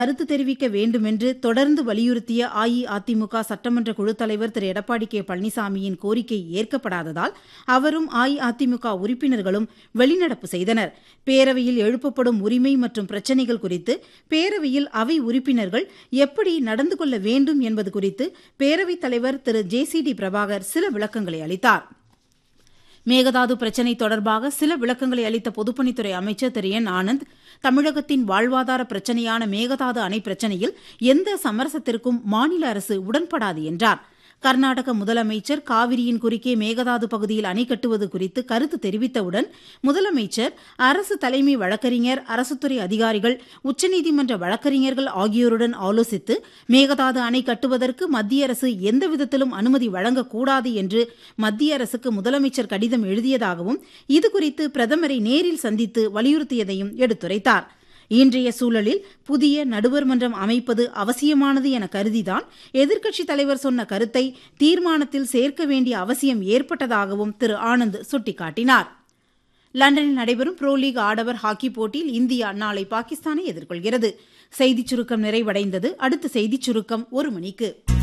கருத்து தெரிவிக்க வேண்டுமென்று தொடர்ந்து வலியுறுத்திய அஇஅதிமுக சட்டமன்ற குழு தலைவர் திரு எடப்பாடி கே பழனிசாமியின் கோரிக்கை ஏற்கப்படாததால் அவரும் அஇஅதிமுக உறுப்பினர்களும் வெளிநடப்பு செய்தனர் பேரவையில் எழுப்பப்படும் உரிமை மற்றும் பிரச்சினைகள் குறித்து பேரவையில் அவை உறுப்பினர்கள் எப்படி நடந்து கொள்ள வேண்டும் என்பது குறித்து பேரவைத் தலைவர் திரு ஜே சி டி பிரபாகர் சில விளக்கங்களை அளித்தார் மேகதாது பிரச்சினை தொடர்பாக சில விளக்கங்களை அளித்த பொதுப்பணித்துறை அமைச்சர் திரு என் ஆனந்த் தமிழகத்தின் வாழ்வாதார பிரச்சினையான மேகதாது அணை பிரச்சினையில் எந்த சமரசத்திற்கும் மாநில அரசு உடன்படாது என்றார் கர்நாடக முதலமைச்சர் காவிரியின் குறுக்கே மேகதாது பகுதியில் அணை கட்டுவது குறித்து கருத்து தெரிவித்தவுடன் முதலமைச்சர் அரசு தலைமை வழக்கறிஞர் அரசுத்துறை அதிகாரிகள் உச்சநீதிமன்ற வழக்கறிஞர்கள் ஆகியோருடன் ஆலோசித்து மேகதாது அணை கட்டுவதற்கு மத்திய அரசு எந்தவிதத்திலும் அனுமதி வழங்கக்கூடாது என்று மத்திய அரசுக்கு முதலமைச்சர் கடிதம் எழுதியதாகவும் இதுகுறித்து பிரதமரை நேரில் சந்தித்து வலியுறுத்தியதையும் எடுத்துரைத்தார் இன்றைய சூழலில் புதிய நடுவர் மன்றம் அமைப்பது அவசியமானது என கருதிதான் எதிர்க்கட்சித் தலைவர் சொன்ன கருத்தை தீர்மானத்தில் சேர்க்க வேண்டிய அவசியம் ஏற்பட்டதாகவும் திரு ஆனந்த் சுட்டிக்காட்டினார் லண்டனில் நடைபெறும் புரோ லீக் ஆடவர் ஹாக்கி போட்டியில் இந்தியா நாளை பாகிஸ்தானை எதிர்கொள்கிறது செய்திச் சுருக்கம் நிறைவடைந்தது அடுத்த செய்திச் சுருக்கம் ஒரு மணிக்கு